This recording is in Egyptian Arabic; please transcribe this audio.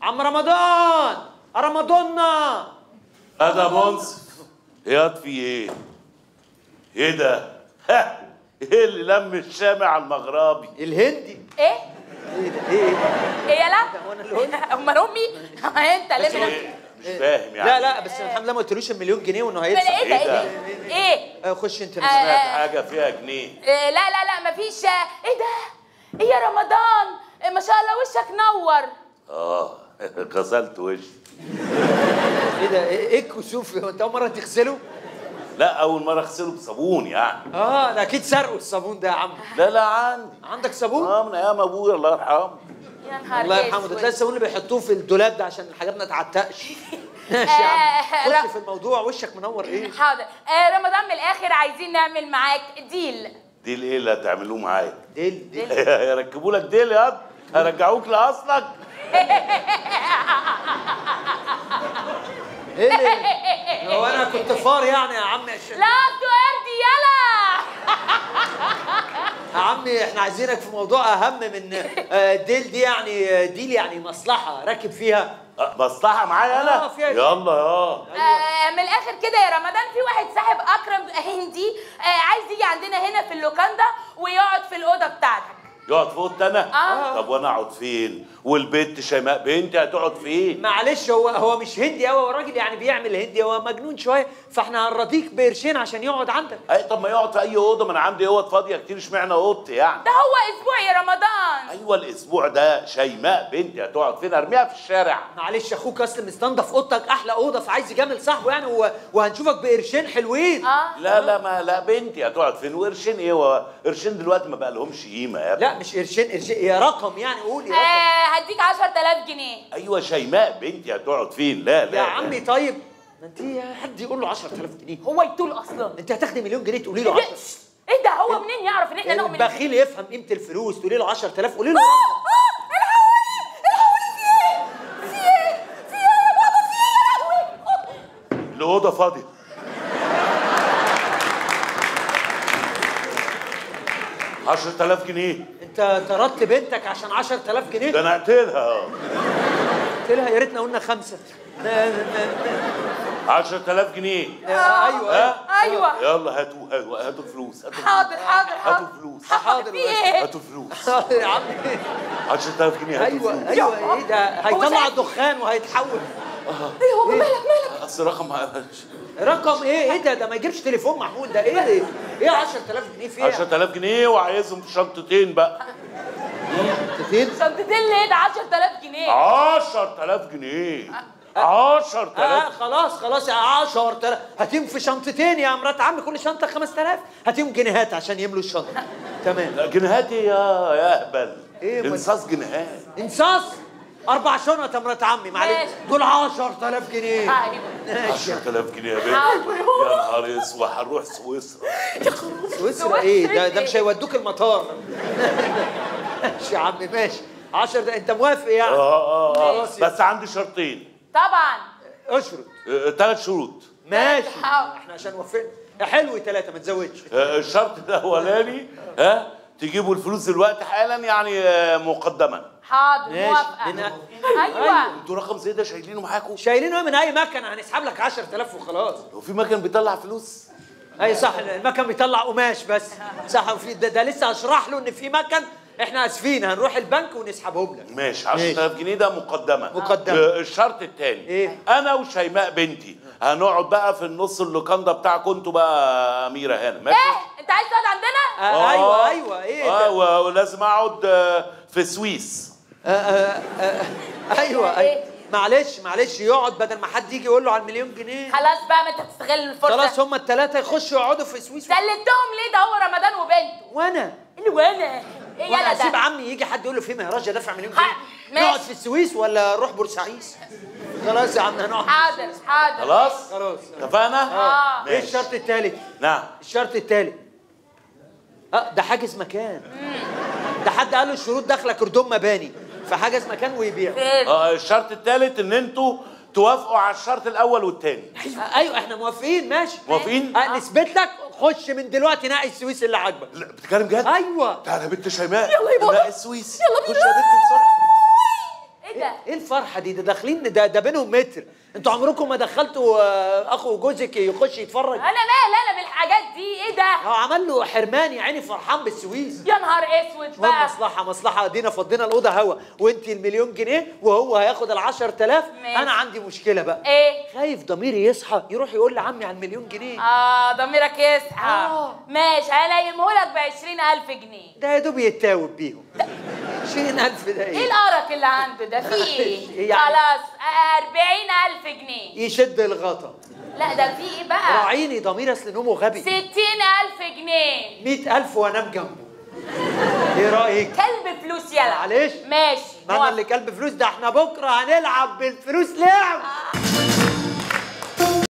عم رمضان رمضاننا هذا منصف ياض في ايه؟ ايه ده؟ ها ايه اللي لم الشامع على المغربي؟ الهندي ايه ايه ده ايه ايه يلا وانا اللي قلت امال امي انت بس ليه إيه؟ مش فاهم يعني لا لا بس الحمد لله ما قلتلوش المليون جنيه وانه ايه ده هيدفع ايه ده إيه ايه ده ايه آه، خش انت آه، نزل. سمعت حاجه فيها جنيه إيه، لا لا لا مفيش ايه ده ايه يا رمضان إيه ما شاء الله وشك نور اه غسلت وشي ايه ده ايه إيه الكسوف هو انت اول مره تغسله لا اول مره اغسله بصابون يعني اه ده اكيد سرقوا الصابون ده يا عم لا لا عندي عندك صابون اه من ايام ابويا الله يرحمه يا نهار الله يرحمه ده أسود. تلاقي الصابون اللي بيحطوه في الدولاب ده عشان الحاجات ما تعتقش ماشي يا عم آه، لا. خش في الموضوع وشك منور ايه حاضر آه رمضان من الاخر عايزين نعمل معاك ديل دي ايه اللي هتعملوه معايا؟ ديل ديل يركبوا لك ديل ياض هرجعوك لاصلك ايه اللي هو انا كنت فار يعني يا عم يا شيخ لا تؤردي يلا يا عمي احنا عايزينك في موضوع اهم من آه، ديل دي يعني آه، ديل يعني مصلحه راكب فيها آه، مصلحه معايا آه، انا فيها- يلا يا آه من الاخر كده يا رمضان في واحد صاحب اكرم هندي آه عايز يجي عندنا هنا في اللوكاندا ويقعد في الاوضه بتاعتك يقعد فوق انا آه. طب وانا اقعد فين والبنت شيماء بنتي هتقعد فين معلش هو هو مش هندي قوي هو راجل يعني بيعمل هندي هو مجنون شويه فاحنا هنرضيك بقرشين عشان يقعد عندك اي طب ما يقعد في اي اوضه ما انا عندي اوض فاضيه كتير اشمعنى اوضتي يعني ده هو اسبوع يا رمضان ايوه الاسبوع ده شيماء بنتي هتقعد فين ارميها في الشارع معلش اخوك اصل مستنضف اوضتك احلى اوضه فعايز يجامل صاحبه يعني و... وهنشوفك بقرشين حلوين اه لا لا ما لا بنتي هتقعد فين وقرشين ايه هو قرشين دلوقتي ما بقى لهمش قيمه يا ابني لا مش قرشين قرشين يا رقم يعني قول يا رقم آه هديك 10000 جنيه ايوه شيماء بنتي هتقعد فين لا لا يا لا. عمي طيب ما انت حد يقول له 10000 جنيه هو يطول اصلا انت هتاخدي مليون جنيه تقولي له 10 ايه ده هو منين يعرف ان احنا نؤمن البخيل يفهم قيمه الفلوس تقولي له 10000 قولي له آه، رقم. آه، الحقوني الحقوني في ايه في ايه في ايه يا بابا في ايه يا لهوي الاوضه فاضيه عشرة آلاف جنيه انت طردت بنتك عشان 10000 جنيه ده انا اقتلها قلت لها يا ريتنا قلنا خمسه لا- لا- عشرة آلاف جنيه لا- ايوه ها ايوه يلا هاتوا هاتوا هاتوا الفلوس هاتوا حاضر حاضر هاتوا حاضر الفلوس حاضر في ايه هاتوا الفلوس يا عمي 10000 جنيه هاتوا ايوه الفلوس ايوه ايه ده هيطلع شايف؟ دخان وهيتحول ايه هو مالك مالك اصل رقم رقم ايه ايه ده ده ما يجيبش تليفون محمول ده ايه ده ايه 10000 جنيه فيه 10000 جنيه وعايزهم في شنطتين بقى شنطتين شنطتين ليه ده 10000 جنيه 10000 جنيه 10000 اه خلاص خلاص يا 10000 هاتيهم في شنطتين يا مرات عمي كل شنطه 5000 هاتيهم جنيهات عشان يملوا الشنطه تمام لا جنيهات ايه يا يا اهبل إيه ما- انصاص جنيهات انصاص اربع شنط يا مرات عمي معلش ماشي. دول 10000 جنيه ايوه ماشي 10000 جنيه يا بنت حاضر. يا نهار اسود هنروح سويسرا سويسرا ايه ده ده مش هيودوك المطار ماشي يا عمي ماشي 10 ده انت موافق يعني اه اه اه ماشي. بس عندي شرطين طبعا اشرط ثلاث شروط ماشي حاضر. احنا عشان وفقنا يا حلو ثلاثة ما تزودش آه، الشرط الاولاني ها تجيبوا الفلوس دلوقتي حالا يعني آه، مقدما حاضر ماشي. موافقه من- ايوه انتوا رقم زي ده شايلينه معاكم شايلينه من اي مكنه هنسحب لك 10000 وخلاص هو في مكان بيطلع فلوس اي صح المكن بيطلع قماش بس صح وفي ده, ده لسه هشرح له ان في مكن احنا اسفين هنروح البنك ونسحبهم لك ماشي 10000 جنيه ده مقدما مقدما. آه، الشرط الثاني إيه؟ انا وشيماء بنتي هنقعد بقى في النص اللوكاندا بتاعكم انتوا بقى اميره هنا ماشي ايه انت عايز تقعد عندنا آه ايوه ايوه ايه اه ده؟ و- ولازم اقعد آه، في سويس آه آه آه ايوه إيه؟ ايوه معلش معلش يقعد بدل ما حد يجي يقول له على المليون جنيه خلاص بقى ما انت تستغل الفرصه خلاص هم الثلاثه يخشوا يقعدوا في سويس سلمتهم ليه ده هو رمضان وبنته وانا اللي وانا ايه وانا يلا اسيب ده عمي يجي حد يقول له في مهراج دافع مليون ح- جنيه ماشي. نقعد في السويس ولا نروح بورسعيد خلاص يا عم هنقعد حاضر حاضر خلاص خلاص اتفقنا اه ايه ماشي. الشرط الثالث نعم الشرط الثالث اه ده حاجز مكان ده حد قال له الشروط داخله كردون مباني فحجز مكان ويبيع خير اه الشرط الثالث ان انتوا توافقوا على الشرط الاول والثاني آه ايوه احنا موافقين ماشي موافقين؟ آه نثبت لك خش من دلوقتي نقي السويس اللي عاجبك لا بتتكلم جد؟ ايوه تعالى يا بنت شيماء يلا يا بابا. لا السويس يلا خش بينا. يا بنت بسرعه ده؟ ايه الفرحه دي ده داخلين ده ده بينهم متر انتوا عمركم ما دخلتوا آه، اخو جوزك يخش يتفرج انا مال انا بالحاجات دي ايه ده هو عمل له حرمان يا عيني فرحان بالسويس يا نهار اسود المهم بقى مصلحة مصلحة ادينا فضينا الأوضة هوا وانت المليون جنيه وهو هياخد ال 10000 ماشي. أنا عندي مشكلة بقى ايه خايف ضميري يصحى يروح يقول لعمي على المليون جنيه اه ضميرك يصحى آه. ماشي هنيمهولك ب 20000 جنيه ده يا دوب يتاوب بيهم 20000 ده ايه ايه؟ القرف اللي عنده ده في ايه إيه يعني؟ خلاص 40000 جنيه يشد الغطا لا ده في ايه بقى راعيني ضميري أصل نومه غبي 60000 جنيه 100000 وأنام جنبه إيه رأيك؟ كلب فلوس يلا معلش. ماشي ما أنا موافقة. اللي كلب فلوس ده احنا بكرة هنلعب بالفلوس لعب